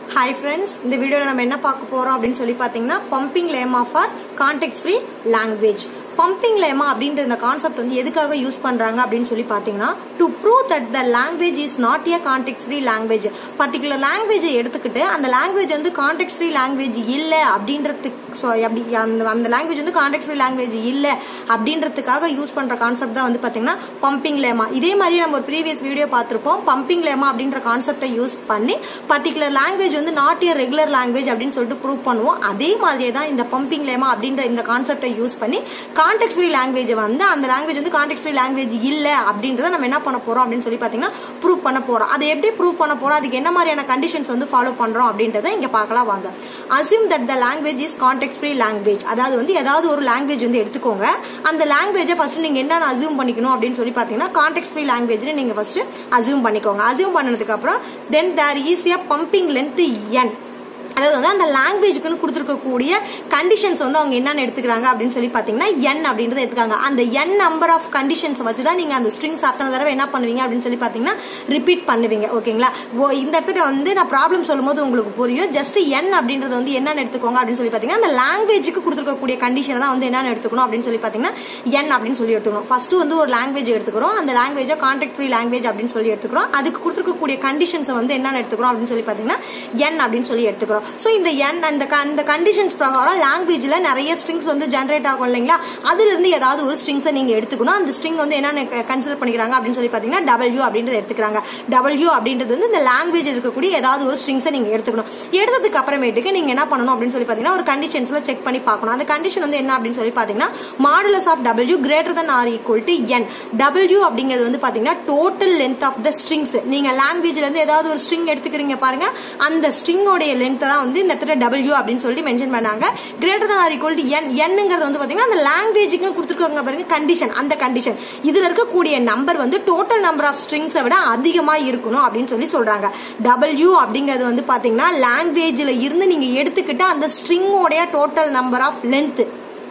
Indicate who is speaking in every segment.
Speaker 1: hi friends இந்த வீடியோவில் நம்ம என்ன பார்க்க போறோம் அப்படின்னு சொல்லி பார்த்தீங்கன்னா pumping lemma for context free language pumping lemma அப்படின்ற இந்த கான்செப்ட் வந்து எதுக்காக யூஸ் பண்றாங்க அப்படின்னு சொல்லி பார்த்தீங்கன்னா to prove that the language is not a context free language particular லாங்குவேஜை எடுத்துக்கிட்டு அந்த லாங்குவேஜ் வந்து கான்டெக்ட் ஃப்ரீ லாங்குவேஜ் இல்லை அப்படின்றதுக்கு so அப்படி அந்த அந்த லாங்குவேஜ் வந்து கான்டெக்ட் ஃப்ரீ லாங்குவேஜ் இல்லை அப்படின்றதுக்காக யூஸ் பண்ற கான்செப்ட் தான் வந்து பார்த்தீங்கன்னா பம்பிங் லேமா இதே மாதிரி நம்ம ஒரு ப்ரீவியஸ் வீடியோ பார்த்திருப்போம் பம்பிங் லேமா அப்படின்ற கான்செப்டை யூஸ் பண்ணி பர்டிகுலர் லாங்குவேஜ் வந்து நாட் ஏ ரெகுலர் லாங்குவேஜ் அப்படின்னு சொல்லிட்டு ப்ரூவ் பண்ணுவோம் அதே மாதிரியே தான் இந்த பம்பிங் லேமா அப்படின்ற இந்த கான்செப்டை யூஸ் பண்ணி கான்டெக்ட் ஃப்ரீ லாங்குவேஜ் வந்து அந்த லாங்குவேஜ் வந்து கான்டெக்ட் ஃப்ரீ லாங்குவேஜ் இல்லை அப்படின்றத நம்ம என்ன பண்ண போறோம் அப்படின்னு சொல்லி பார்த்தீங்கன்னா ப்ரூவ் பண்ண போறோம் அதை எப்படி ப்ரூவ் பண்ண போறோம் அதுக்கு என்ன மாதிரியான கண்டிஷன்ஸ் வந்து ஃபாலோ பண்றோம் அப்படின்றத இங்க பார்க்கலாம் வாங்க assume that the language is context free language அதாவது வந்து ஏதாவது ஒரு லாங்குவேஜ் வந்து எடுத்துக்கோங்க அந்த லாங்குவேஜை ஃபர்ஸ்ட் நீங்க என்னென்ன அசியூம் பண்ணிக்கணும் அப்படின்னு சொல்லி பார்த்தீங்கன்னா கான்டெக்ட் ஃப்ரீ லாங்குவேஜ்னு நீங்க ஃபர்ஸ்ட் அசியூம் பண்ணிக்கோங்க அசியூம் பண்ணதுக்கு அப்புறம் தென் தேர் ஈஸியா பம்பிங் லென்த் என் அதாவது வந்து அந்த லாங்குவேஜுக்குன்னு கொடுத்துருக்கக்கூடிய கண்டிஷன்ஸ் வந்து அவங்க என்னென்ன எடுத்துக்கிறாங்க அப்படின்னு சொல்லி பார்த்தீங்கன்னா என் அப்படின்றத எடுத்துக்காங்க அந்த என் நம்பர் ஆஃப் கண்டிஷன்ஸ் வச்சு தான் நீங்கள் அந்த ஸ்ட்ரிங்ஸ் அத்தனை தடவை என்ன பண்ணுவீங்க அப்படின்னு சொல்லி பார்த்தீங்கன்னா ரிப்பீட் பண்ணுவீங்க ஓகேங்களா ஓ இந்த இடத்துல வந்து நான் ப்ராப்ளம் சொல்லும்போது உங்களுக்கு புரியும் ஜஸ்ட் என் அப்படின்றது வந்து என்னென்னு எடுத்துக்கோங்க அப்படின்னு சொல்லி பார்த்தீங்கன்னா அந்த லாங்குவேஜுக்கு கொடுத்துருக்கக்கூடிய கண்டிஷனை தான் வந்து என்னென்னு எடுத்துக்கணும் அப்படின்னு சொல்லி பார்த்தீங்கன்னா என் அப்படின்னு சொல்லி எடுத்துக்கணும் ஃபர்ஸ்ட் வந்து ஒரு லாங்குவேஜ் எடுத்துக்கிறோம் அந்த லாங்குவேஜை கான்டாக்ட் ஃப்ரீ லாங்குவேஜ் அப்படின்னு சொல்லி எடுத்துக்கிறோம் அதுக்கு கொடுத்துருக்கக்கூடிய கண்டிஷன்ஸை வந்து என்னென்ன எடுத்துக்கிறோம் அப்படின்னு சொல்லி பார்த்தீங்கன்னா என் அப்படின்னு சொல்லி எடுத்துக்கிறோம் ஸோ இந்த என் அந்த அந்த கண்டிஷன்ஸ் பிரகாரம் லாங்குவேஜ்ல நிறைய ஸ்ட்ரிங்ஸ் வந்து ஜென்ரேட் ஆகும் இல்லைங்களா அதுல இருந்து ஏதாவது ஒரு ஸ்ட்ரிங்ஸை நீங்க எடுத்துக்கணும் அந்த ஸ்ட்ரிங் வந்து என்ன கன்சிடர் பண்ணிக்கிறாங்க அப்படின்னு சொல்லி பாத்தீங்கன்னா டபிள்யூ அப்படின்றத எடுத்துக்கிறாங்க டபிள்யூ அப்படின்றது வந்து இந்த லாங்குவேஜ் இருக்கக்கூடிய ஏதாவது ஒரு ஸ்ட்ரிங்ஸை நீங்க எடுத்துக்கணும் எடுத்ததுக்கு அப்புறமேட்டுக்கு நீங்க என்ன பண்ணணும் அப்படின்னு சொல்லி பாத்தீங்கன்னா ஒரு கண்டிஷன்ஸ்ல செக் பண்ணி பார்க்கணும் அந்த கண்டிஷன் வந்து என்ன அப்படின்னு சொல்லி பாத்தீங்கன்னா modulus of W greater than or equal to N W அப்படிங்கிறது வந்து பாத்தீங்கன்னா total length of the strings நீங்க லாங்குவேஜ்ல இருந்து ஏதாவது ஒரு ஸ்ட்ரிங் எடுத்துக்கிறீங்க பாருங்க அந்த ஸ்ட்ரிங்கோடைய லென்த் தான் வந்து இந்த இடத்துல டபிள்யூ அப்படின்னு சொல்லி மென்ஷன் பண்ணாங்க greater than or equal to N என்னங்கிறது வந்து பாத்தீங்கன்னா அந்த லாங்குவேஜுக்கு கொடுத்துருக்காங்க பாருங்க கண்டிஷன் அந்த கண்டிஷன் இதுல இருக்கக்கூடிய நம்பர் வந்து டோட்டல் நம்பர் ஆஃப் ஸ்ட்ரிங்ஸை விட அதிகமா இருக்கணும் அப்படின்னு சொல்லி சொல்றாங்க டபிள்யூ அப்படிங்கிறது வந்து பாத்தீங்கன்னா லாங்குவேஜ்ல இருந்து நீங்க எடுத்துக்கிட்ட அந்த ஸ்ட்ரிங்கோடைய total number of length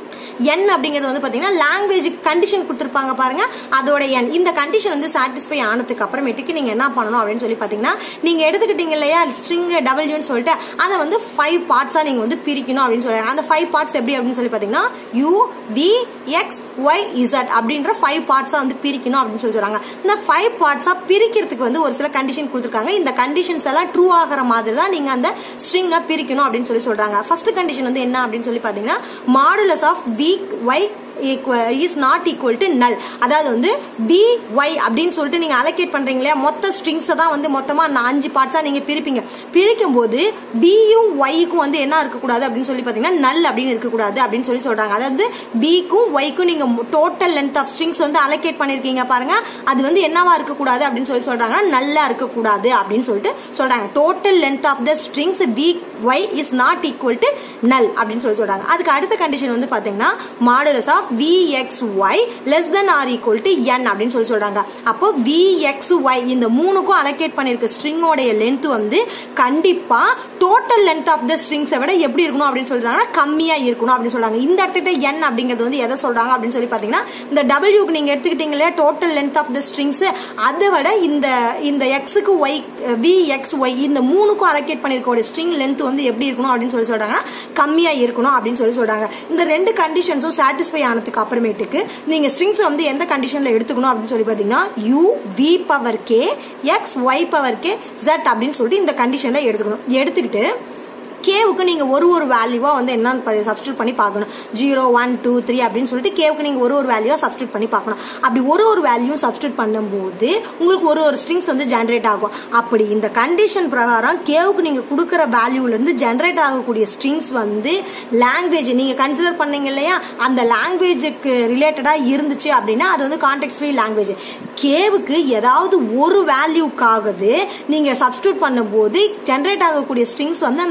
Speaker 1: N அப்படிங்கிறது வந்து பாத்தீங்கன்னா லாங்குவேஜ் கண்டிஷன் கொடுத்துருப்பாங்க பாருங்க அதோட என் இந்த கண்டிஷன் வந்து சாட்டிஸ்ஃபை ஆனதுக்கு அப்புறமேட்டுக்கு நீங்க என்ன பண்ணணும் அப்படின்னு சொல்லி பாத்தீங்கன்னா நீங்க எடுத்துக்கிட்டீங்க இல்லையா ஸ்ட்ரிங் டபிள்யூன்னு சொல்லிட்டு அதை வந்து ஃபைவ் பார்ட்ஸா நீங்க வந்து பிரிக்கணும் அப்படின்னு சொல்றாங்க அந்த ஃபைவ் பார்ட்ஸ் எப்படி அப்படின்னு சொல்லி பாத்தீங்கன்னா U V X Y Z அப்படின்ற ஃபைவ் பார்ட்ஸா வந்து பிரிக்கணும் அப்படின்னு சொல்லி சொல்றாங்க இந்த ஃபைவ் பார்ட்ஸா பிரிக்கிறதுக்கு வந்து ஒரு சில கண்டிஷன் கொடுத்துருக்காங்க இந்த கண்டிஷன்ஸ் எல்லாம் ட்ரூ ஆகிற மாதிரி தான் நீங்க அந்த ஸ்ட்ரிங்கை பிரிக்கணும் அப்படின்னு சொல்லி சொல்றாங்க ஃபர்ஸ்ட் கண்டிஷன் வந்து என்ன அப்படின்னு சொல்லி பாத்தீங்கன்னா modulus of V Y is not equal to null அதாவது வந்து பி ஒய் அப்படின்னு சொல்லிட்டு நீங்க அலோகேட் பண்றீங்க இல்லையா மொத்த ஸ்ட்ரிங்ஸை தான் வந்து மொத்தமா அஞ்சு பார்ட்ஸா நீங்க பிரிப்பீங்க பிரிக்கும் போது பியும் ஒய்க்கும் வந்து என்ன இருக்கக்கூடாது அப்படின்னு சொல்லி பாத்தீங்கன்னா நல் அப்படின்னு இருக்கக்கூடாது அப்படின்னு சொல்லி சொல்றாங்க அதாவது பிக்கும் ஒய்க்கும் நீங்க டோட்டல் லென்த் ஆஃப் ஸ்ட்ரிங்ஸ் வந்து அலோகேட் பண்ணிருக்கீங்க பாருங்க அது வந்து என்னவா இருக்கக்கூடாது அப்படின்னு சொல்லி சொல்றாங்கன்னா நல்லா இருக்கக்கூடாது அப்படின்னு சொல்லிட்டு சொல்றாங்க total length of the strings V Y is not equal to null அப்படின்னு சொல்லி சொல்றாங்க அதுக்கு அடுத்த கண்டிஷன் வந்து பாத்தீங்கன்னா modulus of V X Y less than or equal to N அப்படின்னு சொல்லி சொல்றாங்க அப்போ வி எக்ஸ் ஒய் இந்த மூணுக்கும் அலோகேட் பண்ணிருக்க ஸ்ட்ரிங்கோடைய லென்த் வந்து கண்டிப்பா டோட்டல் லென்த் ஆஃப் த ஸ்ட்ரிங்ஸை விட எப்படி இருக்கணும் அப்படின்னு சொல்றாங்கன்னா கம்மியா இருக்கணும் அப்படின்னு சொல்றாங்க இந்த இடத்துல என் அப்படிங்கிறது வந்து எதை சொல்றாங்க அப்படின்னு சொல்லி பாத்தீங்கன்னா இந்த டபிள்யூக்கு நீங்க எடுத்துக்கிட்டீங்களே total length of the strings அதை விட இந்த இந்த எக்ஸுக்கு ஒய் வி எக்ஸ் ஒய் இந்த மூணுக்கும் அலோகேட் பண்ணிருக்க ஸ்ட்ரிங் லென்த் வந்து எப்படி இருக்கணும் அப்படின்னு சொல்லி சொல்றாங்கன்னா கம்மியா இருக்கணும் அப்படின்னு சொல்லி சொல்றாங்க இந்த ரெண்டு கண்டிஷன்ஸும் சாட்டிஸ்ஃபை ஆனதுக்கு அப்புறமேட்டுக்கு நீங்க ஸ்ட்ரிங்ஸ் வந்து எந்த கண்டிஷன்ல எடுத்துக்கணும் அப்படின்னு சொல்லி பாத்தீங்கன்னா U V power K X Y power K Z அப்படின்னு சொல்லிட்டு இந்த கண்டிஷன்ல எடுத்துக்கணும் எடுத்துக்கிட்டு கேவுக்கு நீங்க ஒரு ஒரு வேல்யூவா வந்து என்னன்னு சப்ஸ்டியூட் பண்ணி பார்க்கணும் ஜீரோ ஒன் டூ த்ரீ அப்படின்னு சொல்லிட்டு கேவுக்கு நீங்க ஒரு ஒரு வேல்யூவா சப்ஸ்டியூட் பண்ணி பார்க்கணும் அப்படி ஒரு ஒரு வேல்யூ சப்ஸ்டியூட் பண்ணும்போது உங்களுக்கு ஒரு ஒரு ஸ்ட்ரிங்ஸ் வந்து ஜென்ரேட் ஆகும் அப்படி இந்த கண்டிஷன் பிரகாரம் கேவுக்கு நீங்க கொடுக்குற வேல்யூல இருந்து ஜென்ரேட் ஆகக்கூடிய ஸ்ட்ரிங்ஸ் வந்து லாங்குவேஜ் நீங்க கன்சிடர் பண்ணீங்க இல்லையா அந்த லாங்குவேஜுக்கு ரிலேட்டடா இருந்துச்சு அப்படின்னா அது வந்து கான்டெக்ட் ஃப்ரீ லாங்குவேஜ் கேவுக்கு ஏதாவது ஒரு வேல்யூக்காகது நீங்க சப்ஸ்டியூட் பண்ணும்போது ஜென்ரேட் ஆகக்கூடிய ஸ்ட்ரிங்ஸ் வந்து அந்த லாங்குவேஜ்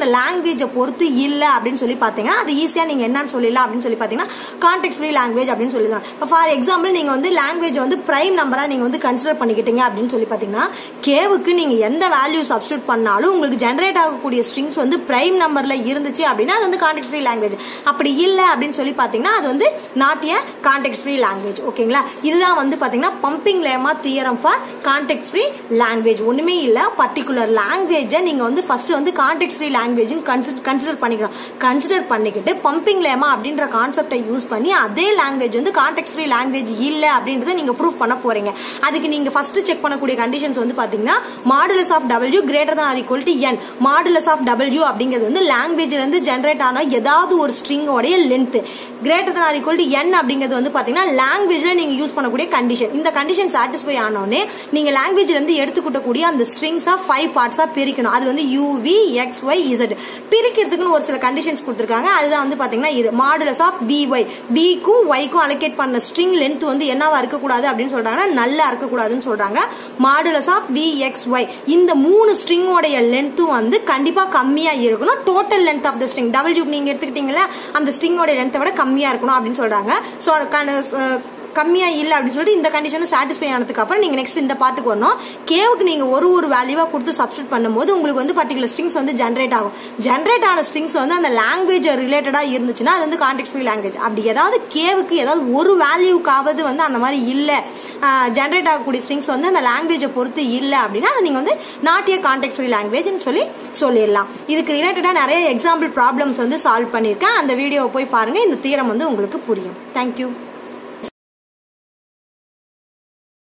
Speaker 1: லாங்குவேஜை பொறுத்து இல்லை அப்படின்னு சொல்லி பார்த்தீங்கன்னா அது ஈஸியாக நீங்கள் என்னன்னு சொல்லிடலாம் அப்படின்னு சொல்லி பார்த்தீங்கன்னா கான்டெக்ட் ஃப்ரீ லாங்குவேஜ் அப்படின்னு சொல்லிடலாம் இப்போ ஃபார் எக்ஸாம்பிள் நீங்கள் வந்து லாங்குவேஜ் வந்து பிரைம் நம்பராக நீங்கள் வந்து கன்சிடர் பண்ணிக்கிட்டீங்க அப்படின்னு சொல்லி பார்த்தீங்கன்னா கேவுக்கு நீங்கள் எந்த வேல்யூ சப்ஸ்டியூட் பண்ணாலும் உங்களுக்கு ஜென்ரேட் ஆகக்கூடிய ஸ்ட்ரிங்ஸ் வந்து பிரைம் நம்பரில் இருந்துச்சு அப்படின்னா அது வந்து கான்டெக்ட் ஃப்ரீ லாங்குவேஜ் அப்படி இல்லை அப்படின்னு சொல்லி பார்த்தீங்கன்னா அது வந்து not a context free language ஓகேங்களா இதுதான் வந்து பார்த்தீங்கன்னா pumping lemma theorem for context free language ஒன்றுமே இல்லை பர்டிகுலர் லாங்குவேஜை நீங்கள் வந்து ஃபர்ஸ்ட் வந்து கான்டெக்ட் ஃப்ரீ லாங்குவேஜ் கன்சிடர் பண்ணிக்கணும் கன்சிடர் பண்ணிக்கிட்டு பம்பிங் லேமா அப்படின்ற கான்செப்டை யூஸ் பண்ணி அதே லாங்குவேஜ் வந்து கான்டெக்ட் ஃப்ரீ லாங்குவேஜ் இல்லை அப்படின்றத நீங்கள் ப்ரூவ் பண்ண போறீங்க அதுக்கு நீங்கள் ஃபர்ஸ்ட் செக் பண்ணக்கூடிய கண்டிஷன்ஸ் வந்து பார்த்தீங்கன்னா modulus of W greater than or equal to N modulus of W அப்படிங்கிறது வந்து லாங்குவேஜ்ல இருந்து ஜென்ரேட் ஆன ஏதாவது ஒரு ஸ்ட்ரிங்கோடைய length greater than or equal to N அப்படிங்கிறது வந்து பார்த்தீங்கன்னா லாங்குவேஜ்ல நீங்க யூஸ் பண்ணக்கூடிய கண்டிஷன் இந்த கண்டிஷன் சாட்டிஸ்ஃபை ஆனோடனே நீங்க லாங்குவேஜ்ல இருந்து எடுத்துக்கிட்டக்கூடிய அந்த ஸ்ட்ரிங்ஸா ஃபைவ் பார்ட்ஸா பிரிக்கணும் அது வந்து U V X Y Z பிரிக்கிறதுக்குன்னு ஒரு சில கண்டிஷன்ஸ் கொடுத்துருக்காங்க அதுதான் வந்து பாத்தீங்கன்னா இது மாடுலஸ் ஆஃப் வி ஒய் விக்கும் ஒய்க்கும் அலோகேட் பண்ண ஸ்ட்ரிங் லென்த் வந்து என்னவா இருக்கக்கூடாது அப்படின்னு சொல்றாங்கன்னா நல்லா இருக்கக்கூடாதுன்னு சொல்றாங்க modulus of V X Y இந்த மூணு ஸ்ட்ரிங்கோடைய லென்த்தும் வந்து கண்டிப்பா கம்மியா இருக்கணும் total length of the string double நீங்க எடுத்துக்கிட்டீங்களா அந்த ஸ்ட்ரிங்கோட லென்த்தை விட கம்மியா இருக்கணும் அப்படின்னு சொல்றாங்க ஸோ கம்மியா இல்லை அப்படின்னு சொல்லிட்டு இந்த கண்டிஷனும் சாட்டிஸ்ஃபை ஆனதுக்கு அப்புறம் நீங்க நெக்ஸ்ட் இந்த பாட்டுக்கு வரணும் கேவுக்கு நீங்க ஒரு ஒரு வேல்யூவா கொடுத்து சப்ஸ்டியூட் பண்ணும்போது உங்களுக்கு வந்து பர்டிகுலர் ஸ்ட்ரிங்ஸ் வந்து ஜென்ரேட் ஆகும் ஜென்ரேட் ஆன ஸ்ட்ரிங்ஸ் வந்து அந்த லாங்குவேஜ் ரிலேட்டடா இருந்துச்சுன்னா அது வந்து கான்டெக்ட் ஃப்ரீ லாங்குவேஜ் அப்படி ஏதாவது கேவுக்கு ஏதாவது ஒரு வேல்யூக்காவது வந்து அந்த மாதிரி இல்லை ஜென்ரேட் ஆகக்கூடிய ஸ்ட்ரிங்ஸ் வந்து அந்த லாங்குவேஜை பொறுத்து இல்லை அப்படின்னா அதை நீங்க வந்து நாட் ஏ கான்டெக்ட் ஃப்ரீ லாங்குவேஜ்னு சொல்லி சொல்லிடலாம் இதுக்கு ரிலேட்டடா நிறைய எக்ஸாம்பிள் ப்ராப்ளம்ஸ் வந்து சால்வ் பண்ணியிருக்கேன் அந்த வீடியோவை போய் பாருங்க இந்த தீரம் வந்து உங்களுக்கு புரியும் தேங்க்யூ